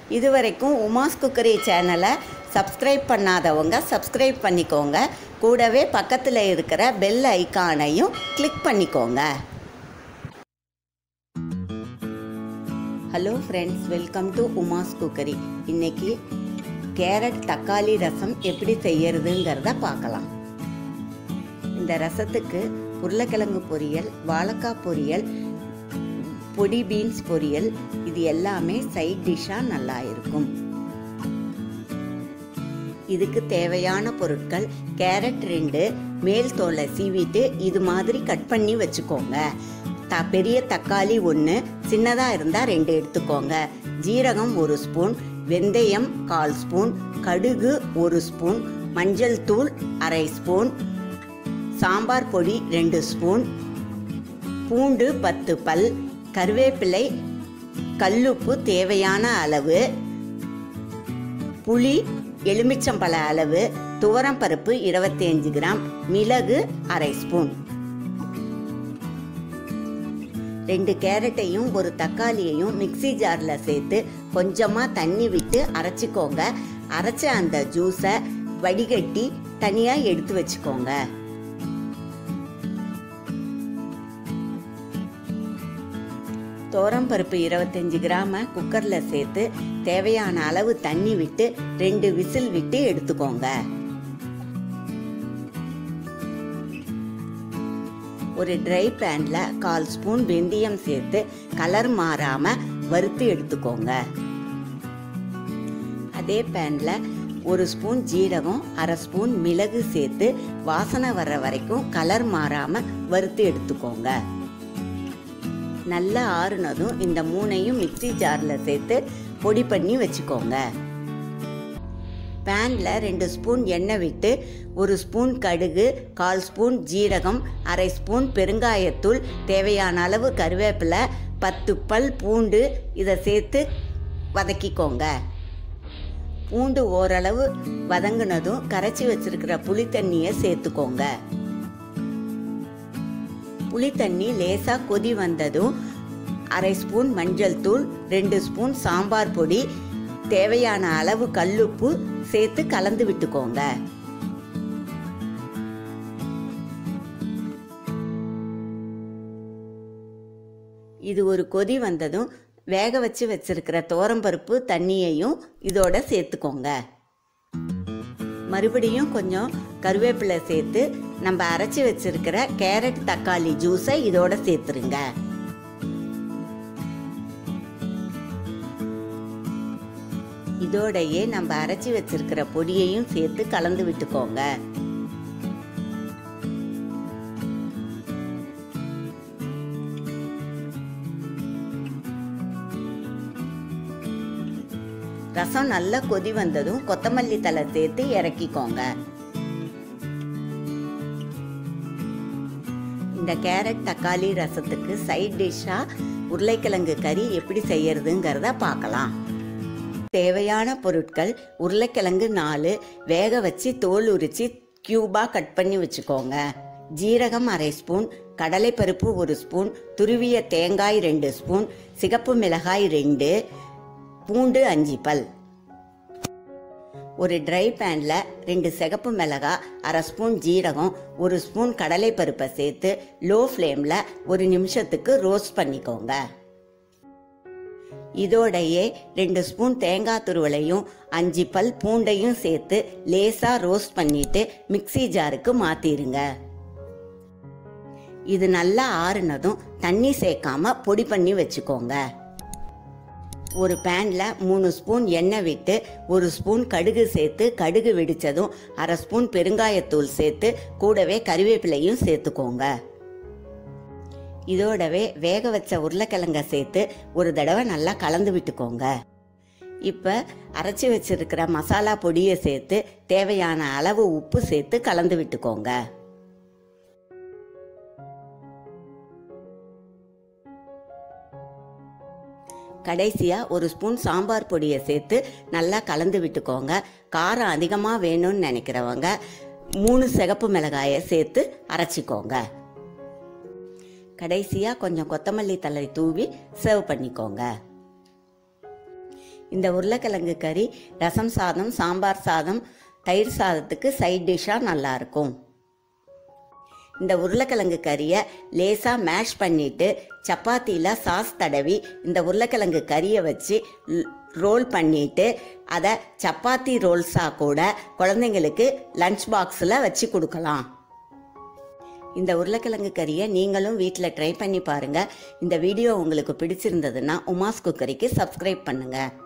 இதுவரைக்கும் உமாஸ் குக்கரி சேனலை சப்ஸ்கிரைப் பண்ணாதவங்க சப்ஸ்கிரைப் பண்ணிக்கோங்க கூடவே பக்கத்தில் இருக்கிற பெல் ஐகானையும் கிளிக் பண்ணிக்கோங்க hello friends welcome to Uma's cookery இன்னைக்கு கேரட் தக்காளி ரசம் எப்படி செய்யறதுங்கிறத பார்க்கலாம் இந்த ரசத்துக்கு உருளைக்கிழங்கு பொரியல் வாழைக்காய் பொரியல் பொடி பீன்ஸ் பொரியல் இது எல்லாமே சைட் டிஷ்ஷாக நல்லா இருக்கும் இதுக்கு தேவையான பொருட்கள் கேரட் ரெண்டு மேல் தோலை சீவிட்டு இது மாதிரி கட் பண்ணி வச்சுக்கோங்க த பெரிய தக்காளி ஒன்று சின்னதாக இருந்தால் ரெண்டு எடுத்துக்கோங்க ஜீரகம் ஒரு ஸ்பூன் வெந்தயம் கால் ஸ்பூன் கடுகு ஒரு ஸ்பூன் மஞ்சள் தூள் அரை ஸ்பூன் சாம்பார் பொடி ரெண்டு ஸ்பூன் பூண்டு பத்து பல் கருவேப்பிலை கல்லுப்பு தேவையான அளவு புளி எலுமிச்சம்பழ அளவு துவரம்பருப்பு இருபத்தஞ்சு கிராம் மிளகு அரை ஸ்பூன் ரெண்டு கேரட்டையும் ஒரு தக்காளியையும் மிக்சி ஜாரில் சேர்த்து கொஞ்சமாக தண்ணி விட்டு அரைச்சிக்கோங்க அரைச்ச அந்த ஜூஸை வடிகட்டி தனியாக எடுத்து வச்சுக்கோங்க பருப்பு இருபத்தஞ்சி கிராம குக்கரில் சேர்த்து தேவையான அளவு தண்ணி விட்டு ரெண்டு விசில் விட்டு எடுத்துக்கோங்க ஒரு ட்ரை பேனில் கால் ஸ்பூன் வெந்தயம் சேர்த்து கலர் மாறாமல் வறுத்து எடுத்துக்கோங்க அதே பேனில் ஒரு ஸ்பூன் ஜீரகம் அரை ஸ்பூன் மிளகு சேர்த்து வாசனை வர்ற வரைக்கும் கலர் மாறாமல் வறுத்து எடுத்துக்கோங்க நல்லா ஆறுனதும் இந்த மூணையும் மிக்சி ஜாரில் சேர்த்து பொடி பண்ணி வச்சுக்கோங்க பேனில் ரெண்டு ஸ்பூன் எண்ணெய் விட்டு ஒரு ஸ்பூன் கடுகு கால் ஸ்பூன் ஜீரகம் அரை ஸ்பூன் பெருங்காயத்தூள் தேவையான அளவு கருவேப்பிலை பத்து பல் பூண்டு இதை சேர்த்து வதக்கிக்கோங்க பூண்டு ஓரளவு வதங்கினதும் கரைச்சி வச்சிருக்கிற புளி தண்ணியை சேர்த்துக்கோங்க புளி தண்ணி லேசாக கொதி வந்ததும் அரை ஸ்பூன் மஞ்சள் தூள் ரெண்டு ஸ்பூன் சாம்பார் பொடி தேவையான அளவு கல்லுப்பு சேர்த்து கலந்து விட்டுக்கோங்க இது ஒரு கொதி வந்ததும் வேக வச்சு வச்சிருக்கிற தோரம்பருப்பு தண்ணியையும் இதோட சேர்த்துக்கோங்க மறுபடியும் கொஞ்சம் கருவேப்பிலை சேர்த்து நம்ம அரைச்சி வச்சிருக்கிற கேரட் தக்காளி ஜூஸை இதோட சேர்த்துருங்க இதோடையே நம்ம அரைச்சி வச்சிருக்கிற பொடியையும் சேர்த்து கலந்து விட்டுக்கோங்க ரசம் நல்லா கொதி வந்ததும் கொத்தமல்லி தலை சேர்த்து இறக்கிக்கோங்க இந்த கேரட் தக்காளி ரசத்துக்கு சைட் டிஷ்ஷாக உருளைக்கிழங்கு கறி எப்படி செய்யறதுங்கிறத பார்க்கலாம் தேவையான பொருட்கள் உருளைக்கிழங்கு நாலு வேக வச்சு தோல் உரித்து க்யூபாக கட் பண்ணி வச்சுக்கோங்க ஜீரகம் அரை ஸ்பூன் கடலைப்பருப்பு ஒரு ஸ்பூன் துருவிய தேங்காய் ரெண்டு ஸ்பூன் சிகப்பு மிளகாய் ரெண்டு பூண்டு அஞ்சு பல் ஒரு ட்ரை பேனில் ரெண்டு சிகப்பு மிளகாய் அரை ஸ்பூன் ஜீரகம் ஒரு ஸ்பூன் கடலைப்பருப்பை சேர்த்து லோ ஃப்ளேமில் ஒரு நிமிஷத்துக்கு ரோஸ்ட் பண்ணிக்கோங்க இதோடையே ரெண்டு ஸ்பூன் தேங்காய் துருவலையும் அஞ்சு பல் பூண்டையும் சேர்த்து லேசாக ரோஸ்ட் பண்ணிட்டு மிக்சி ஜாருக்கு மாற்றிடுங்க இது நல்லா ஆறுனதும் தண்ணி சேர்க்காம பொடி பண்ணி வச்சுக்கோங்க ஒரு பேனில் மூணு ஸ்பூன் எண்ணெய் விட்டு ஒரு ஸ்பூன் கடுகு சேர்த்து கடுகு வெடித்ததும் அரை ஸ்பூன் பெருங்காயத்தூள் சேர்த்து கூடவே கறிவேப்பிலையும் சேர்த்துக்கோங்க இதோடவே வேக வச்ச உருளைக்கிழங்க சேர்த்து ஒரு தடவை நல்லா கலந்து விட்டுக்கோங்க இப்போ அரைச்சி வச்சிருக்கிற மசாலா பொடியை சேர்த்து தேவையான அளவு உப்பு சேர்த்து கலந்து விட்டுக்கோங்க கடைசியாக ஒரு ஸ்பூன் சாம்பார் பொடியை சேர்த்து நல்லா கலந்து விட்டுக்கோங்க காரம் அதிகமாக வேணும்னு நினைக்கிறவங்க மூணு சிகப்பு மிளகாயை சேர்த்து அரைச்சிக்கோங்க கடைசியாக கொஞ்சம் கொத்தமல்லி தழை தூவி சர்வ் பண்ணிக்கோங்க இந்த உருளைக்கிழங்கு கறி ரசம் சாதம் சாம்பார் சாதம் தயிர் சாதத்துக்கு சைட் டிஷ்ஷாக நல்லாயிருக்கும் இந்த உருளைக்கிழங்கு கறியை லேசாக மேஷ் பண்ணிட்டு சப்பாத்தியில் சாஸ் தடவி இந்த உருளைக்கிழங்கு கறியை வச்சு ரோல் பண்ணிட்டு அதை சப்பாத்தி ரோல்ஸாக கூட குழந்தைங்களுக்கு லஞ்ச் பாக்ஸில் வச்சு கொடுக்கலாம் இந்த உருளைக்கிழங்கு கறியை நீங்களும் வீட்டில் ட்ரை பண்ணி பாருங்கள் இந்த வீடியோ உங்களுக்கு பிடிச்சிருந்ததுன்னா உமாஸ் குக்கரிக்கு சப்ஸ்கிரைப் பண்ணுங்கள்